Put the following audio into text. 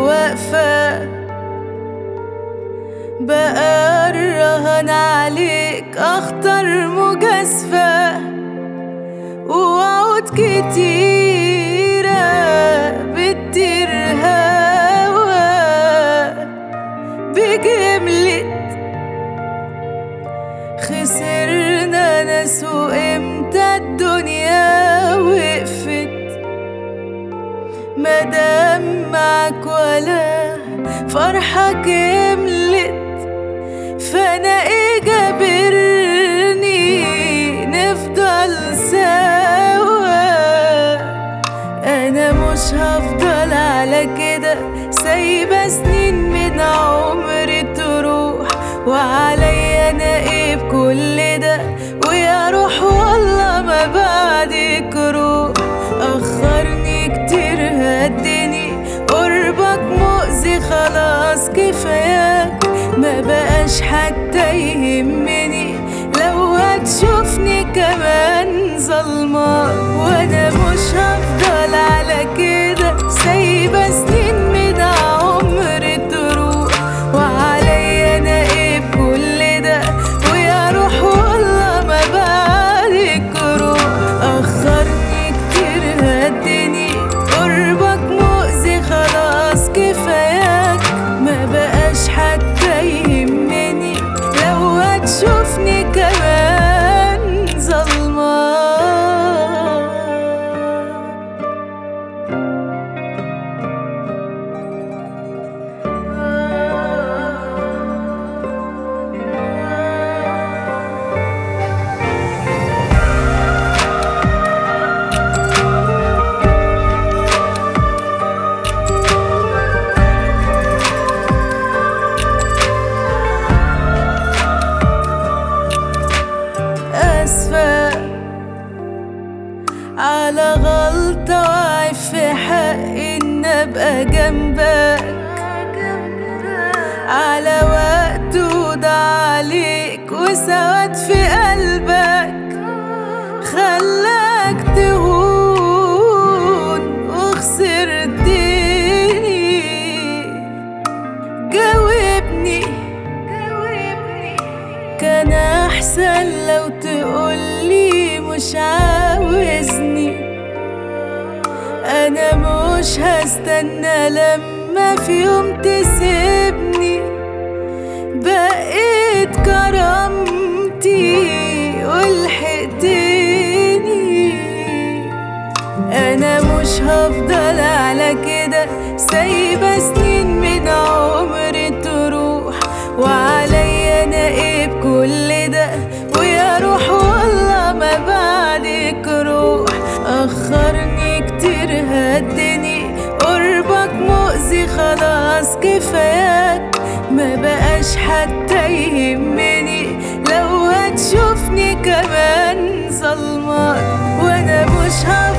واقفة بقى الرهن عليك أخطر مجازفة ووعود كتيرة بتطير هوا بجملة خسرنا ناس وامتى الدنيا وقفت مادام معاك ولا فرحة كملت فانا ايه جابرني نفضل سوا انا مش هفضل على كده سايبة سنين من عمري تروح وعليا انا ايه بكل ده ويا روح والله ما بعدك روح اخرني كتير هدني قربك مؤذي خلاص كفاياك ما بقاش حتى يهمني لو هتشوفني كمان ظلمة وانا مش هفضل على كده سايبة سنين من عمري تروح وعليا انا ايه بكل ده ويا روح والله ما بعدك روح اخرني كتير هدني قربك مؤذي خلاص كفاياك ما بقاش حتى يهمني لو هتشوفني كمان ظلمة أسفة على غلطة وعيب في حقي إن أبقى جنبك على وقت وضع عليك وسواد في قلبك خلاك تهون وخسرتني جاوبني كان احسن لو تقولي مش عاوزني انا مش هستنى لما في يوم تسيبني بقيت كرامتي ولحقتني انا مش هفضل على كده سايبة سنين من عمري تروح وعليا انا ايه بكل ده ويا روح والله ما بعدك روح اخرني كتير هدني قربك مؤذي خلاص كفاياك ما بقاش حتى يهمني لو هتشوفني كمان ظلمك وانا مش هفضل